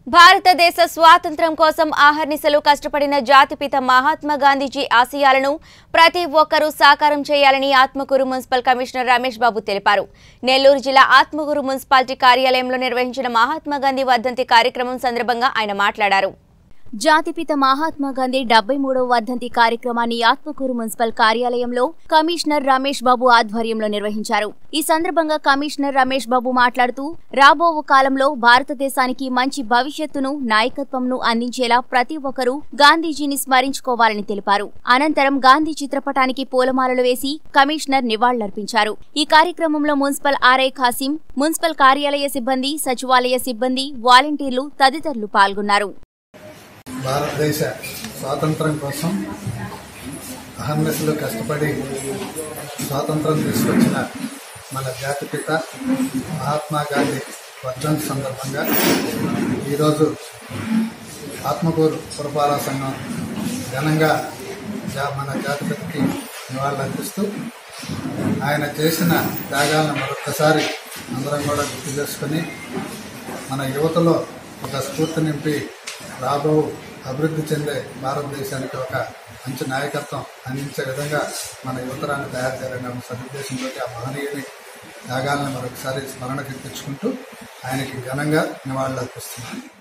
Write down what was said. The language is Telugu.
భారతదేశ స్వాతంత్ర్యం కోసం ఆహర్నిశలు కష్టపడిన జాతిపిత మహాత్మా గాంధీజీ ఆశయాలను ప్రతి ఒక్కరూ సాకారం చేయాలని ఆత్మకూరు మున్సిపల్ కమిషనర్ రమేష్ బాబు తెలిపారు నెల్లూరు జిల్లా ఆత్మకూరు మున్సిపాలిటీ కార్యాలయంలో నిర్వహించిన మహాత్మా గాంధీ వర్ధంతి కార్యక్రమం సందర్భంగా ఆయన మాట్లాడారు జాతిపిత మహాత్మా గాంధీ డెబ్బై మూడవ వర్ధంతి కార్యక్రమాన్ని ఆత్మకూరు మున్సిపల్ కార్యాలయంలో కమిషనర్ రమేష్ బాబు ఆధ్వర్యంలో నిర్వహించారు ఈ సందర్భంగా కమిషనర్ రమేష్ బాబు మాట్లాడుతూ రాబో కాలంలో భారతదేశానికి మంచి భవిష్యత్తును నాయకత్వంను అందించేలా ప్రతి ఒక్కరూ గాంధీజీని స్మరించుకోవాలని తెలిపారు అనంతరం గాంధీ చిత్రపటానికి పూలమాలలు వేసి కమిషనర్ నివాళులర్పించారు ఈ కార్యక్రమంలో మున్సిపల్ ఆర్ఐ ఖాసిం మున్సిపల్ కార్యాలయ సిబ్బంది సచివాలయ సిబ్బంది వాలంటీర్లు తదితరులు పాల్గొన్నారు భారతదేశ స్వాతంత్రం కోసం అహర్నిశలు కష్టపడి స్వాతంత్రం తీసుకొచ్చిన మన జాతిపిత మహాత్మా గాంధీ వర్ధంతి సందర్భంగా ఈరోజు ఆత్మకూరు పురపాలక సంఘం ఘనంగా జా- మన జాతిపితకి నివాళులర్పిస్తూ ఆయన చేసిన త్యాగాలను మరొకసారి అందరం కూడా గుర్తు చేసుకొని మన యువతలో ఒక స్ఫూర్తి నింపి రాబో అభివృద్ధి చెందే భారతదేశానికి ఒక మంచి నాయకత్వం అందించే విధంగా మన యువతరాన్ని తయారు చేయాలనే సదుద్దేశంతో ఆ మహనీయుని త్యాగాలను మరొకసారి స్మరణకు తెచ్చుకుంటూ ఆయనకి ఘనంగా నివాళులు అర్పిస్తున్నాను